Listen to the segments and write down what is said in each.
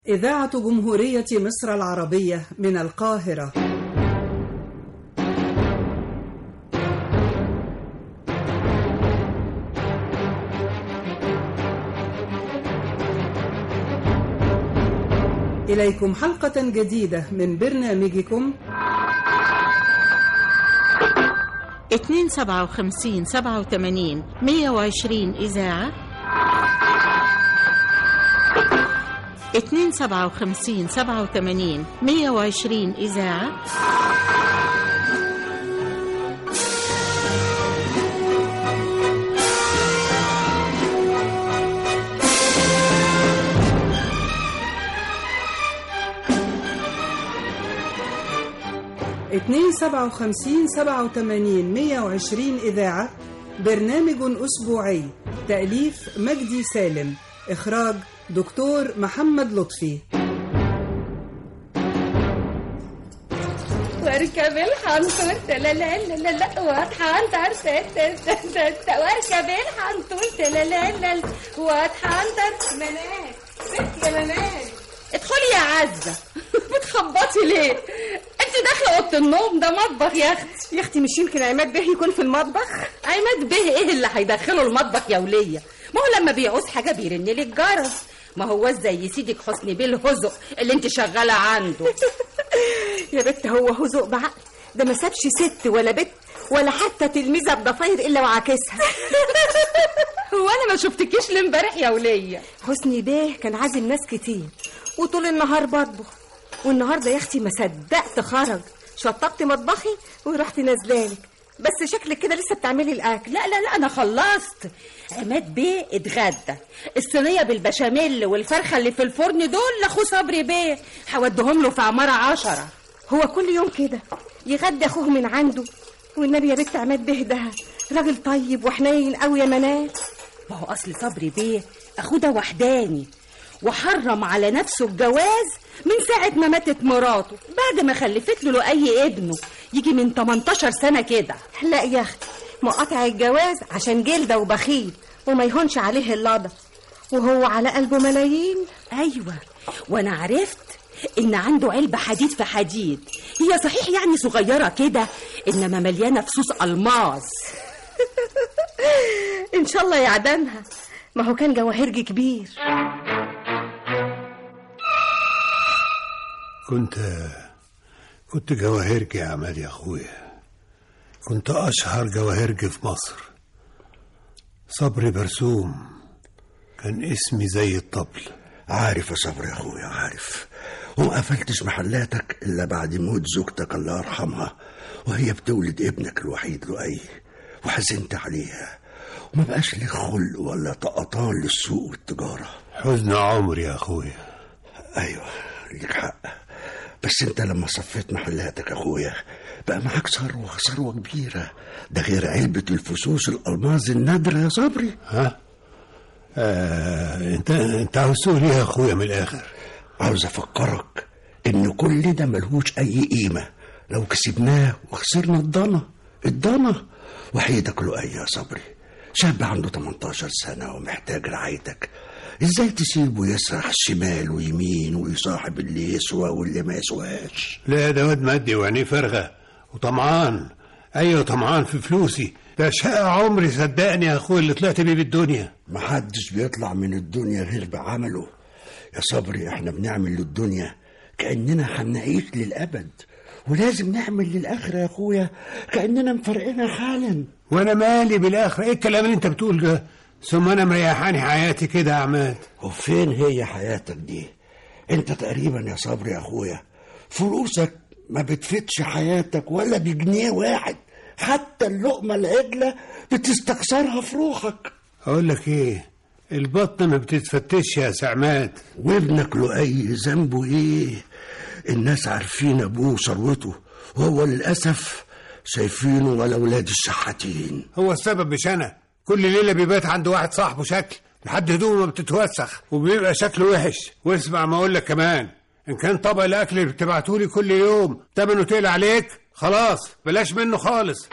إذاعة جمهورية مصر العربية من القاهرة إليكم حلقة جديدة من برنامجكم 257 87 120 إذاعة 257 87 120 إذاعة اتنين سبعة وخمسين سبعة وتمانين مية وعشرين إذاعة برنامج أسبوعي تأليف مجدي سالم إخراج دكتور محمد لطفي واركب الحنطور لا لا لا لا لا واتحنطر ست ست ست واركب الحنطور لا لا لا لا واتحنطر منال ست يا منال ادخلي يا عزة بتخبطي ليه؟ انت داخلة اوضة النوم ده مطبخ يا اختي يا اختي مش يمكن عماد به يكون في المطبخ عماد به ايه اللي هيدخله المطبخ يا ولية؟ ما هو لما بيعوز حاجة بيرن لك جرس ما هو زي سيدك حسني بيه الهزق اللي انت شغالة عنده يا بت هو هزق بعقل ده ما سابش ست ولا بت ولا حتى تلميذه بضفاير الا وعاكسها هو انا ما شفتكيش لامبارح يا ولية حسني بيه كان عازم ناس كتير وطول النهار بطبخ والنهارده يا اختي ما صدقت خرج شطبت مطبخي ورحت نازلالك بس شكلك كده لسه بتعملي الاكل لا لا لا انا خلصت عماد بيه اتغدى الصينيه بالبشاميل والفرخه اللي في الفرن دول لاخوه صبري بيه هوديهم له في عماره عشرة هو كل يوم كده يغدي اخوه من عنده والنبي يا بنت عماد به ده راجل طيب وحنين قوي يا منال ما هو اصل صبري بيه اخوه ده وحداني وحرم على نفسه الجواز من ساعة ما ماتت مراته بعد ما خلفت له أي ابنه يجي من 18 سنة كده لا يا اختي مقاطع الجواز عشان جلده وبخيل وما يهونش عليه اللضا وهو على قلبه ملايين أيوة وأنا عرفت إن عنده علبة حديد في حديد هي صحيح يعني صغيرة كده إنما مليانة فصوص ألماظ ان شاء الله يعدمها ما هو كان جواهرجي كبير كنت كنت جواهرجي يا عماد يا اخويا كنت اشهر جواهرجي في مصر صبري برسوم كان اسمي زي الطبل عارف يا صبري يا اخويا عارف وما قفلتش محلاتك الا بعد موت زوجتك الله يرحمها وهي بتولد ابنك الوحيد لؤي وحزنت عليها وما بقاش لي خلق ولا طقطان للسوق والتجاره حزن عمري يا اخويا ايوه ليك حق بس انت لما صفيت محلاتك يا اخويا بقى معاك ثروه ثروه كبيره ده غير علبه الفصوص الالماظ النادره يا صبري ها آه انت انت عاوز تقول ايه يا اخويا من الاخر عاوز افكرك ان كل ده ملهوش اي قيمه لو كسبناه وخسرنا الضنا الضنا وحيدك لؤي يا صبري شاب عنده 18 سنه ومحتاج رعايتك ازاي تسيبه يسرح شمال ويمين ويصاحب اللي يسوى واللي ما يسواش لا ده واد مادي وعينيه فارغه وطمعان ايوه طمعان في فلوسي ده شقى عمري صدقني يا اخويا اللي طلعت بيه بالدنيا محدش بيطلع من الدنيا غير بعمله يا صبري احنا بنعمل للدنيا كأننا هنعيش للأبد ولازم نعمل للآخرة يا أخويا كأننا مفرقنا حالا وانا مالي بالاخر ايه الكلام اللي انت بتقول ده ثم انا مريحاني حياتي كده يا عماد وفين هي حياتك دي انت تقريبا يا صبري يا أخويا فلوسك ما بتفتش حياتك ولا بجنيه واحد حتى اللقمة العدلة بتستخسرها في روحك اقول لك ايه البطن ما بتتفتش يا سعماد وابنك لؤي ذنبه ايه الناس عارفين ابوه ثروته وهو للاسف شايفينه ولا ولاد الشحاتين هو السبب مش انا كل ليله بيبات عند واحد صاحبه شكل لحد هدومه ما بتتوسخ وبيبقى شكله وحش واسمع ما اقول لك كمان ان كان طبق الاكل اللي بتبعتولي كل يوم تمنه تقل عليك خلاص بلاش منه خالص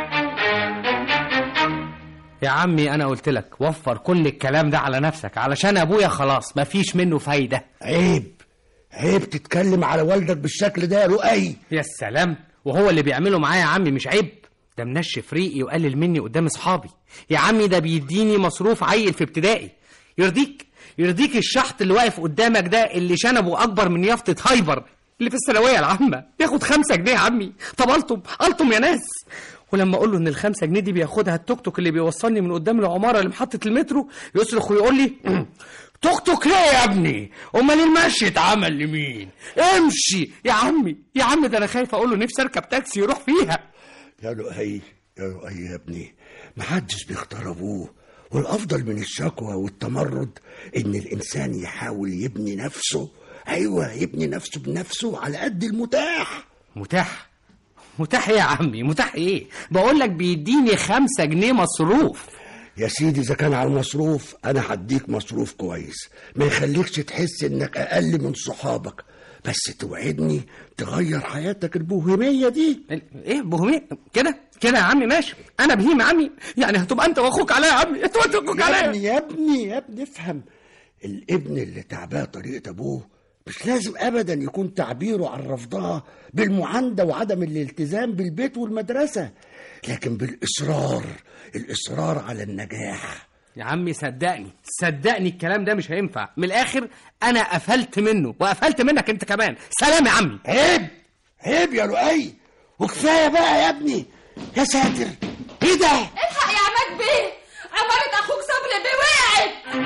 يا عمي انا قلت لك وفر كل الكلام ده على نفسك علشان ابويا خلاص مفيش منه فايده عيب عيب تتكلم على والدك بالشكل ده يا لؤي يا سلام وهو اللي بيعمله معايا يا عمي مش عيب ده منشف ريقي وقلل مني قدام اصحابي يا عمي ده بيديني مصروف عيل في ابتدائي يرضيك يرضيك الشحط اللي واقف قدامك ده اللي شنبه اكبر من يافطه هايبر اللي في الثانويه العامه ياخد خمسة جنيه يا عمي طب الطم الطم يا ناس ولما اقول له ان الخمسة جنيه دي بياخدها التوك توك اللي بيوصلني من قدام العماره لمحطه المترو يصرخ ويقول لي توك توك ليه يا ابني امال المشي اتعمل لمين امشي يا عمي يا عمي ده انا خايف اقول له نفسي اركب تاكسي يروح فيها يا لؤي يا لؤي يا ابني محدش بيختار ابوه والافضل من الشكوى والتمرد ان الانسان يحاول يبني نفسه ايوه يبني نفسه بنفسه على قد المتاح متاح متاح ايه يا عمي متاح ايه بقول لك بيديني خمسة جنيه مصروف يا سيدي اذا كان على المصروف انا هديك مصروف كويس ما يخليكش تحس انك اقل من صحابك بس توعدني تغير حياتك البوهيميه دي ال- ايه بهمي كده كده يا عمي ماشي انا بهيم يا عمي يعني هتبقى انت واخوك عليا يا عمي انت واخوك يا عليا ابني يا ابني يا ابني افهم الابن اللي تعباه طريقة ابوه مش لازم ابدا يكون تعبيره عن رفضها بالمعاندة وعدم الالتزام بالبيت والمدرسة لكن بالاصرار الاصرار على النجاح يا عمي صدقني صدقني الكلام ده مش هينفع من الاخر انا قفلت منه وقفلت منك انت كمان سلام يا عمي عيب عيب يا لؤي وكفايه بقى يا ابني يا ساتر ايه ده الحق يا عماد بيه عمارة اخوك صبري بيه وقعت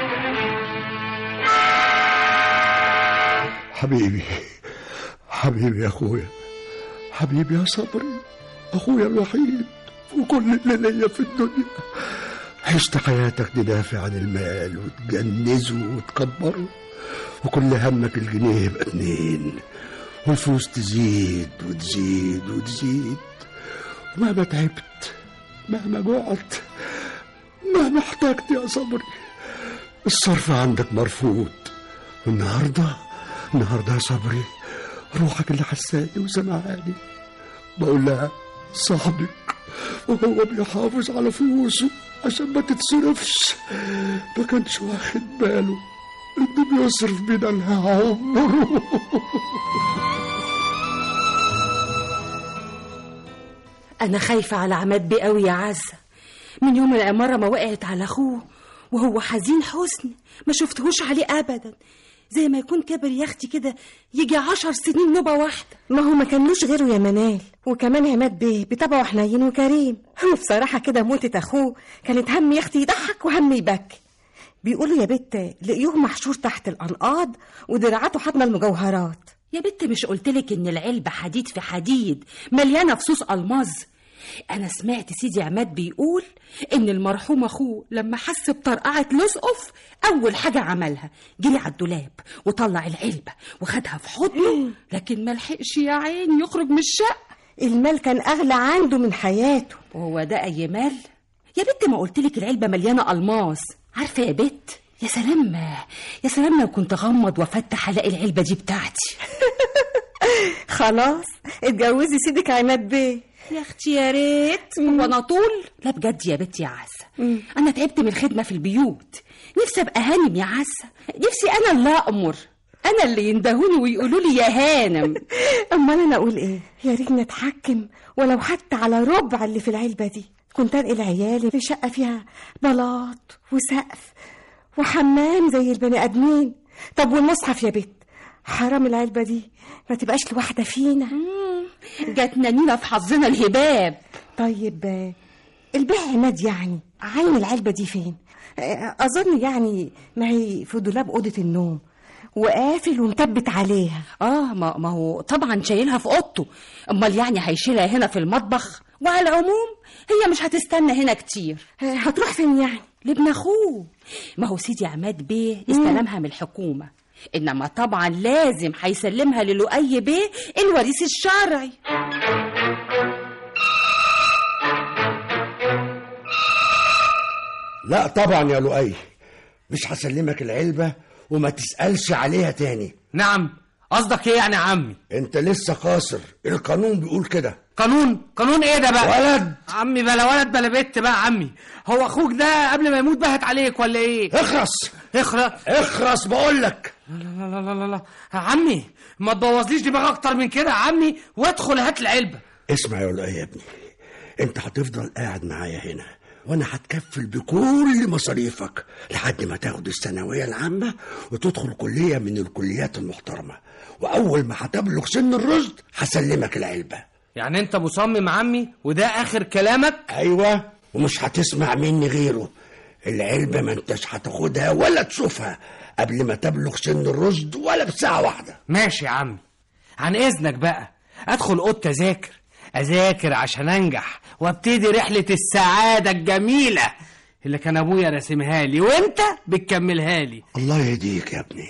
حبيبي حبيبي يا اخويا حبيبي يا صبري اخويا الوحيد وكل اللي ليا في الدنيا عشت حياتك تدافع عن المال وتجنزه وتكبره وكل همك الجنيه يبقى اتنين والفلوس تزيد وتزيد وتزيد مهما تعبت مهما جوعت مهما احتجت يا صبري الصرف عندك مرفوض والنهارده النهارده يا صبري روحك اللي حساني وسمعاني بقول لها صاحبك وهو بيحافظ على فلوسه عشان ما تتصرفش ما كانش واخد باله انه بيصرف بدلها عمره انا خايفه على عماد بيه قوي يا عزه من يوم العماره ما وقعت على اخوه وهو حزين حزن ما شفتهوش عليه ابدا زي ما يكون كبر يا اختي كده يجي عشر سنين نوبه واحده ما هو ما كانلوش غيره يا منال وكمان عماد بيه بطبعه حنين وكريم وبصراحة كده موتة أخوه كانت هم يا أختي يضحك وهم يبكي بيقولوا يا بت لقيوه محشور تحت الأنقاض ودراعاته حاضنة المجوهرات يا بت مش قلتلك ان العلبة حديد في حديد مليانة فصوص ألماظ أنا سمعت سيدي عماد بيقول إن المرحوم أخوه لما حس بطرقعة لصقف أول حاجة عملها جري على الدولاب وطلع العلبة وخدها في حضنه لكن ملحقش يا عين يخرج من الشقة المال كان أغلى عنده من حياته وهو ده أي مال؟ يا بت ما قلتلك العلبة مليانة ألماس عارفة يا بت يا سلام يا سلام لو كنت غمض وافتح الاقي العلبة دي بتاعتي خلاص اتجوزي سيدك عماد بيه يا اختي يا ريت هو انا طول لا بجد يا بنتي يا عزه انا تعبت من الخدمه في البيوت نفسي ابقى هانم يا عزه نفسي انا اللي امر انا اللي يندهوني ويقولوا لي يا هانم أمال أنا أقول إيه يا ريت نتحكم ولو حتى على ربع اللي في العلبة دي كنت أنقل عيالي في شقة فيها بلاط وسقف وحمام زي البني آدمين طب والمصحف يا بت حرام العلبة دي ما تبقاش لواحدة فينا جاتنا نينا في حظنا الهباب طيب آه، البيع عماد يعني عين العلبة دي فين آه، أظن يعني ما هي في دولاب أوضة النوم وقافل ومثبت عليها اه ما, ما هو طبعا شايلها في اوضته امال يعني هيشيلها هنا في المطبخ وعلى العموم هي مش هتستنى هنا كتير آه، هتروح فين يعني لابن اخوه ما هو سيدي عماد بيه استلمها من الحكومه انما طبعا لازم هيسلمها للؤي بيه الوريث الشرعي لا طبعا يا لؤي مش هسلمك العلبة وما تسألش عليها تاني نعم قصدك ايه يعني يا عمي انت لسه قاصر القانون بيقول كده قانون قانون ايه ده بقى ولد عمي بلا ولد بلا بنت بقى عمي هو اخوك ده قبل ما يموت بهت عليك ولا ايه اخرس اخرس اخرس بقول لك لا لا لا لا لا عمي ما تبوظليش دماغ اكتر من كده يا عمي وادخل هات العلبه اسمع يا ولد يا ابني انت هتفضل قاعد معايا هنا وانا هتكفل بكل مصاريفك لحد ما تاخد الثانويه العامه وتدخل كليه من الكليات المحترمه واول ما هتبلغ سن الرشد هسلمك العلبه يعني انت مصمم عمي وده اخر كلامك ايوه ومش هتسمع مني غيره العلبه ما انتش هتاخدها ولا تشوفها قبل ما تبلغ سن الرشد ولا بساعه واحده ماشي يا عمي عن اذنك بقى ادخل اوضه اذاكر اذاكر عشان انجح وابتدي رحله السعاده الجميله اللي كان ابويا راسمها لي وانت بتكملها لي الله يهديك يا ابني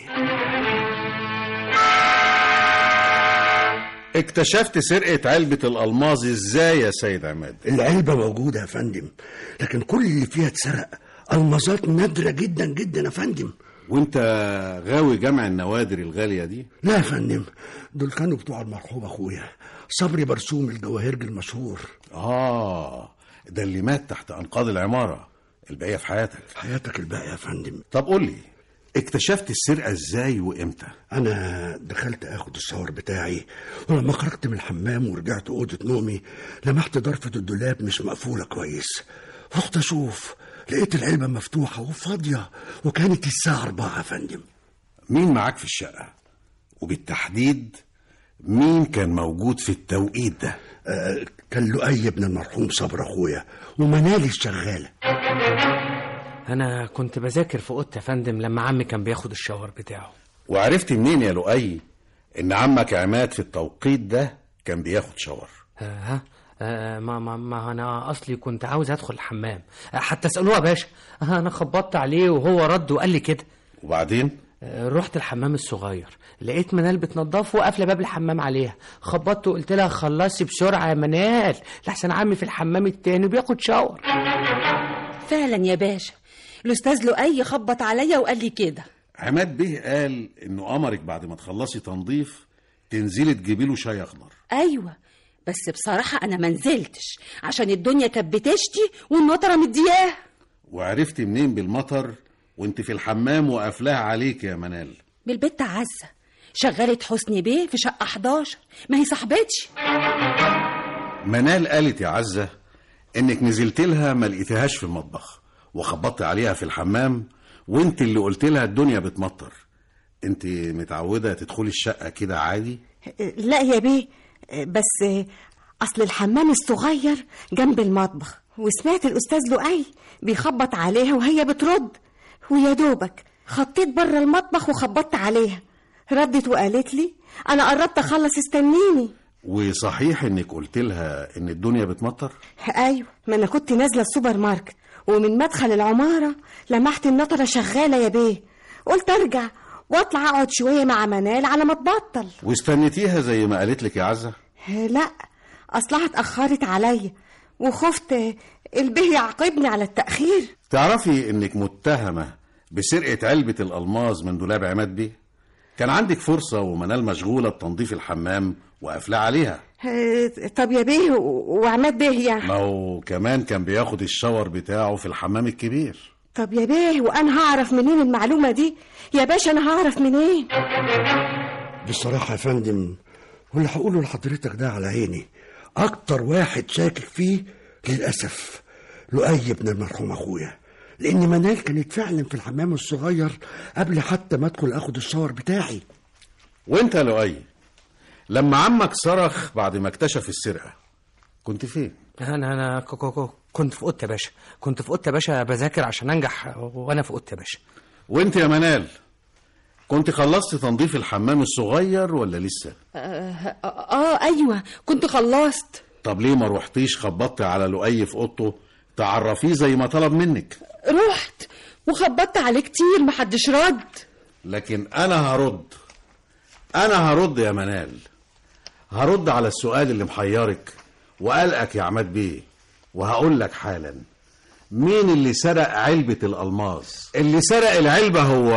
اكتشفت سرقة علبة الألماظ ازاي يا سيد عماد العلبة موجودة يا فندم لكن كل اللي فيها اتسرق المظات نادرة جدا جدا يا فندم وانت غاوي جمع النوادر الغالية دي لا يا فندم دول كانوا بتوع المرحوم اخويا صبري برسوم الجواهرجي المشهور اه ده اللي مات تحت أنقاض العمارة الباقية في حياتك حياتك الباقية يا فندم طب قول لي اكتشفت السرقة ازاي وامتى انا دخلت اخد الشاور بتاعي ولما خرجت من الحمام ورجعت اوضه نومي لمحت ضرفه الدولاب مش مقفوله كويس رحت اشوف لقيت العلبه مفتوحه وفاضيه وكانت الساعه أربعة يا فندم مين معاك في الشقة وبالتحديد مين كان موجود في التوقيت ده آه كان لؤي ابن المرحوم صبر اخويا ومنالي الشغاله انا كنت بذاكر في اوضتي يا فندم لما عمي كان بياخد الشاور بتاعه وعرفت منين يا لؤي ان عمك عماد في التوقيت ده كان بياخد شاور آه، ها آه، ما ما ما انا اصلي كنت عاوز ادخل الحمام آه، حتى اسالوه يا باشا آه، انا خبطت عليه وهو رد وقال لي كده وبعدين آه، رحت الحمام الصغير لقيت منال بتنضفه وقافله باب الحمام عليها خبطت وقلت لها خلصي بسرعه يا منال لحسن عمي في الحمام التاني بياخد شاور فعلا يا باشا الاستاذ لؤي خبط عليا وقال لي كده عماد بيه قال انه امرك بعد ما تخلصي تنظيف تنزلي تجيبي له شاي اخضر ايوه بس بصراحه انا ما نزلتش عشان الدنيا كانت بتشتي والمطره مدياه وعرفتي منين بالمطر وانت في الحمام وقافلاها عليك يا منال بالبت عزه شغلت حسني بيه في شقه 11 ما هي صاحبتي منال قالت يا عزة انك نزلت لها ما لقيتهاش في المطبخ وخبطت عليها في الحمام وانت اللي قلت لها الدنيا بتمطر انت متعودة تدخلي الشقة كده عادي لا يا بيه بس اصل الحمام الصغير جنب المطبخ وسمعت الاستاذ لؤي بيخبط عليها وهي بترد ويا دوبك خطيت بره المطبخ وخبطت عليها ردت وقالت لي انا قربت اخلص استنيني وصحيح انك قلت لها ان الدنيا بتمطر ايوه ما انا كنت نازله السوبر ماركت ومن مدخل العماره لمحت النطره شغاله يا بيه قلت ارجع واطلع اقعد شويه مع منال على ما تبطل واستنيتيها زي ما قالت لك يا عزة لا اصلها اتاخرت عليا وخفت البيه يعاقبني على التاخير تعرفي انك متهمة بسرقة علبة الألماظ من دولاب عماد بيه كان عندك فرصة ومنال مشغولة بتنظيف الحمام وقافلة عليها آه، طب يا بيه و- وعماد بيه يعني ما هو كمان كان بياخد الشاور بتاعه في الحمام الكبير طب يا بيه وانا هعرف منين المعلومه دي يا باشا انا هعرف منين بصراحه يا فندم واللي هقوله لحضرتك ده على عيني اكتر واحد شاكك فيه للاسف لؤي ابن المرحوم اخويا لان منال كانت فعلا في الحمام الصغير قبل حتى ما ادخل اخد الشاور بتاعي وانت يا لؤي لما عمك صرخ بعد ما اكتشف السرقة كنت فين انا انا ك- ك- ك- كنت في اوضتي يا باشا كنت في اوضتي يا باشا بذاكر عشان انجح وانا في اوضتي يا باشا وانت يا منال كنت خلصت تنظيف الحمام الصغير ولا لسه اه, آه ايوه كنت خلصت طب ليه ما روحتيش خبطت على لؤي في اوضته تعرفيه زي ما طلب منك رحت وخبطت عليه كتير محدش رد لكن انا هرد انا هرد يا منال هرد على السؤال اللي محيرك وقلقك يا عماد بيه وهقول لك حالا مين اللي سرق علبة الألماس اللي سرق العلبة هو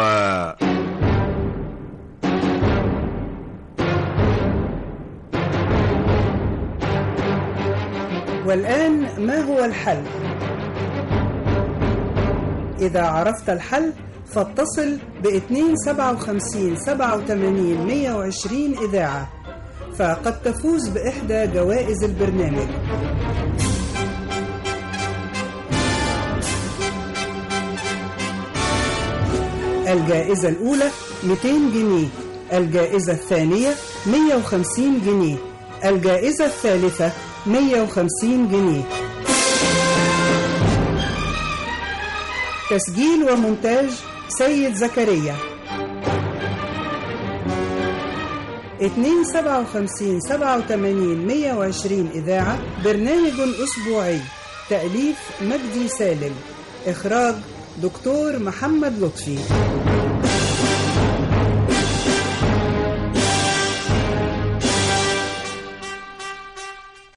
والآن ما هو الحل؟ إذا عرفت الحل فاتصل ب 257 87 120 إذاعة فقد تفوز بإحدى جوائز البرنامج الجائزة الأولى 200 جنيه الجائزة الثانية 150 جنيه الجائزة الثالثة 150 جنيه تسجيل ومونتاج سيد زكريا 257 87 120 إذاعة برنامج أسبوعي تأليف مجدي سالم إخراج دكتور محمد لطفي